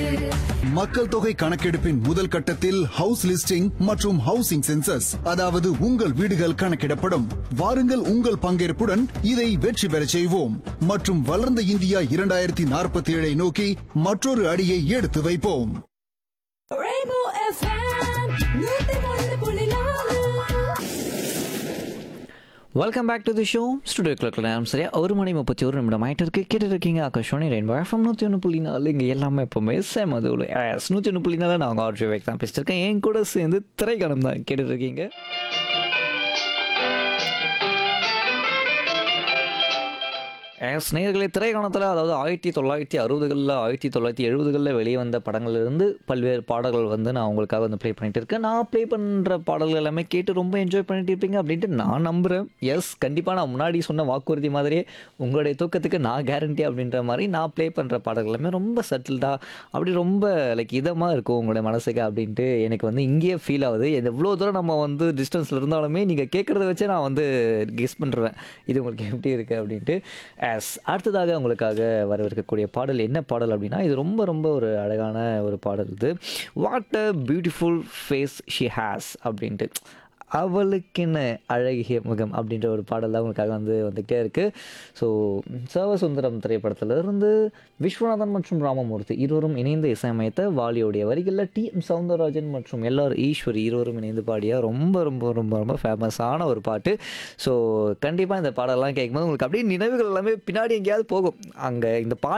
மக்கள் தொகை கணக்கெடுப்பின் முதல் கட்டத்தில் ஹவுஸ் லிஸ்டிங் மற்றும் ஹவுசிங் சென்சஸ் அதாவது உங்கள் வீடுகள் கணக்கிடப்படும் வாருங்கள் உங்கள் பங்கேற்புடன் இதை வெற்றி பெறச் செய்வோம் மற்றும் வளர்ந்த இந்தியா இரண்டாயிரத்தி நாற்பத்தி ஏழை நோக்கி மற்றொரு அடியை எடுத்து வைப்போம் Rainbow FM, நூத்தி ஒன்று புள்ளி நாலு. Welcome back to the show studio clock நேரம் சரியா ஒரு மணி முப்பத்தி ஒரு நிமிடம் ஆயிட்டு இருக்கு கேட்டு இருக்கீங்க ஆகாஷோனி ரெயின்போ எஃப்எம் நூற்றி ஒன்று புள்ளி நாலு இங்கே எல்லாமே எப்போவுமே சேம் அது எஸ் நூற்றி ஒன்று புள்ளி நாலு நான் உங்கள் ஆர்ஜி வேக் தான் பேசிட்டு இருக்கேன் என் கூட சேர்ந்து திரைக்கணம் தான் கேட்டுட்டு இருக்கீங்க எஸ் நேயர்களே திரைக்கணத்தில் அதாவது ஆயிரத்தி தொள்ளாயிரத்தி அறுபதுகளில் ஆயிரத்தி தொள்ளாயிரத்தி எழுபதுகளில் வெளியே வந்த படங்கள்லேருந்து பல்வேறு பாடல்கள் வந்து நான் உங்களுக்காக வந்து ப்ளே பண்ணிட்டு இருக்கேன் நான் ப்ளே பண்ணுற பாடல்கள் எல்லாமே கேட்டு ரொம்ப என்ஜாய் பண்ணிட்டு இருப்பீங்க அப்படின்ட்டு நான் நம்புகிறேன் எஸ் கண்டிப்பாக நான் முன்னாடி சொன்ன வாக்குறுதி மாதிரியே உங்களுடைய தூக்கத்துக்கு நான் கேரண்டி அப்படின்ற மாதிரி நான் ப்ளே பண்ணுற பாடல்கள் எல்லாமே ரொம்ப செட்டில்டாக அப்படி ரொம்ப லைக் இதமாக இருக்கும் உங்களுடைய மனசுக்கு அப்படின்ட்டு எனக்கு வந்து இங்கேயே ஃபீல் ஆகுது எவ்வளோ தூரம் நம்ம வந்து டிஸ்டன்ஸில் இருந்தாலுமே நீங்கள் கேட்குறத வச்சே நான் வந்து கெஸ் பண்ணுறேன் இது உங்களுக்கு எப்படி இருக்குது அப்படின்ட்டு எஸ் அடுத்ததாக உங்களுக்காக வரவிருக்கக்கூடிய பாடல் என்ன பாடல் அப்படின்னா இது ரொம்ப ரொம்ப ஒரு அழகான ஒரு பாடல் இது what a beautiful face she has அப்படின்ட்டு அவளுக்கென்ன அழகிய முகம் அப்படின்ற ஒரு பாடல் தான் உங்களுக்காக வந்து வந்துக்கிட்டே இருக்குது ஸோ சர்வசுந்தரம் திரைப்படத்திலிருந்து விஸ்வநாதன் மற்றும் ராமமூர்த்தி இருவரும் இணைந்து இசையமைத்த வாலியோடைய வரிகளில் டி எம் சவுந்தரராஜன் மற்றும் எல்ஆர் ஈஸ்வரி இருவரும் இணைந்து பாடிய ரொம்ப ரொம்ப ரொம்ப ரொம்ப ஃபேமஸான ஒரு பாட்டு ஸோ கண்டிப்பாக இந்த பாடலாம் கேட்கும்போது உங்களுக்கு அப்படியே நினைவுகள் எல்லாமே பின்னாடி எங்கேயாவது போகும் அங்கே இந்த பாட்டு